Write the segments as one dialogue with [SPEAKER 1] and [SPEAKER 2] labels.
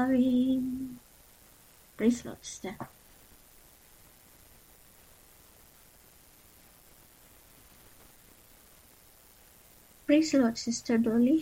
[SPEAKER 1] Praise Lord, sister. Praise Lord, sister Dolly.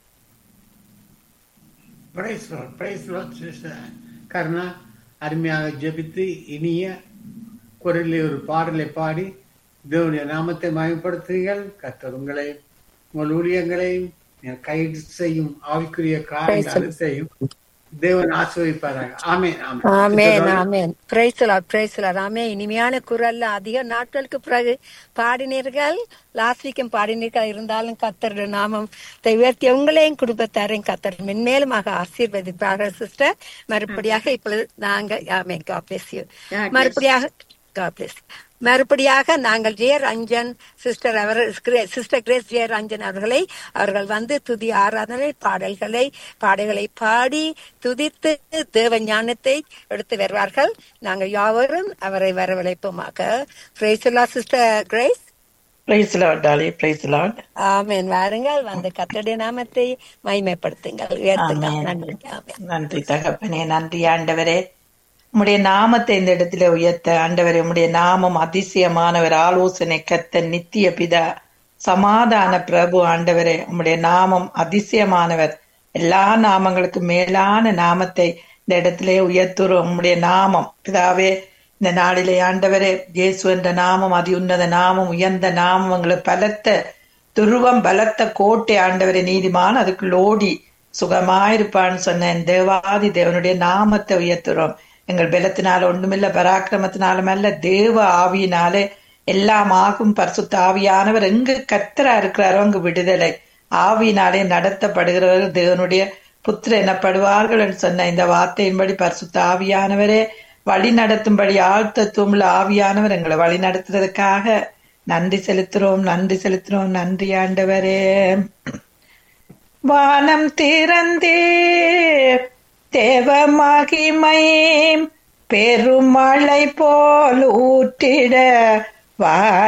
[SPEAKER 2] Praise lord praise lord sister Karuna அருமையாக ஜெபித்து இனிய குரலில் ஒரு பாடலை பாடி தேவனுடைய நாமத்தை மயப்படுத்துங்கள் கர்த்தர் உங்களை உங்கள் ஊழியங்களையும் கைது செய்யும் ஆவிக்குரிய காரியங்கள் செய்யும் தேவன் ஆசிர்வதிப்பாராங்க ஆமென் ஆமென்
[SPEAKER 3] ஆமேன் ஆமேன் பிரைசலார் பிரைசலார் ஆமே இனிமையான குரல்ல அதிக நாட்களுக்கு பிறகு பாடினீர்கள் லாஸ்ட் வீக்கும் பாடினீர்கள் இருந்தாலும் கத்தர் நாமம் உயர்த்தி உங்களையும் குடும்பத்தாரையும் கத்தர் மென்மேலுமாக ஆசீர்வதிப்பார்கள் சிஸ்டர் மறுபடியாக இப்பொழுது நாங்க ஆமேன் God bless you.
[SPEAKER 1] God bless.
[SPEAKER 3] மறுபடியாக God bless. மறுபடியாக நாங்கள் ஜெய ரஞ்சன் சிஸ்டர் அவர் சிஸ்டர் கிரேஸ் ஜெய ரஞ்சன் அவர்களை அவர்கள் வந்து துதி ஆராதனை பாடல்களை பாடல்களை பாடி துதித்து தேவ ஞானத்தை எடுத்து வருவார்கள் நாங்கள் யாவரும் அவரை வரவழைப்போமாக பிரைசுல்லா sister Grace
[SPEAKER 4] praise lord Dolly praise lord
[SPEAKER 3] ஆமென் வாருங்கள் வந்து கத்தடைய நாமத்தை மகிமைப்படுத்துங்கள் உயர்த்துங்கள்
[SPEAKER 4] ஆமென்.
[SPEAKER 3] நன்றி ஆமென்
[SPEAKER 4] நன்றி தகப்பனே நன்றி ஆண்டவரே உம்முடைய நாமத்தை இந்த இடத்துல உயர்த்த ஆண்டவரே உம்முடைய நாமம் அதிசயமானவர் ஆலோசனை கத்த நித்திய பிதா சமாதான பிரபு ஆண்டவரே உம்முடைய நாமம் அதிசயமானவர் எல்லா நாமங்களுக்கு மேலான நாமத்தை இந்த இடத்திலே உயர்த்துறோம் உம்முடைய நாமம் பிதாவே இந்த நாளிலே ஆண்டவரே இயேசு என்ற நாமம் அதி உன்னத நாமம் உயர்ந்த நாமம் எங்களுக்கு பலத்த துருவம் பலத்த கோட்டை ஆண்டவரே நீதிமான் அதுக்குள் ஓடி சுகமாயிருப்பான்னு சொன்ன என் தேவாதி தேவனுடைய நாமத்தை உயர்த்துறோம் எங்கள் பலத்தினால ஒண்ணுமில்ல பராக்கிரமத்தினாலும் அல்ல தேவ ஆவியினாலே எல்லாம் ஆகும் பரிசுத்த ஆவியானவர் எங்கு கத்தரா இருக்கிறாரோ அங்கு விடுதலை ஆவியினாலே நடத்தப்படுகிறவர்கள் தேவனுடைய புத்திர எனப்படுவார்கள் என்று சொன்ன இந்த வார்த்தையின்படி பரிசுத்த ஆவியானவரே வழி நடத்தும்படி ஆழ்த்தத்துவமுள்ள ஆவியானவர் எங்களை வழி நடத்துறதுக்காக நன்றி செலுத்துறோம் நன்றி செலுத்துறோம் நன்றி ஆண்டவரே வானம் திறந்தே தேவ மகிமை பெருமழை போல் ஊற்றிட வாரி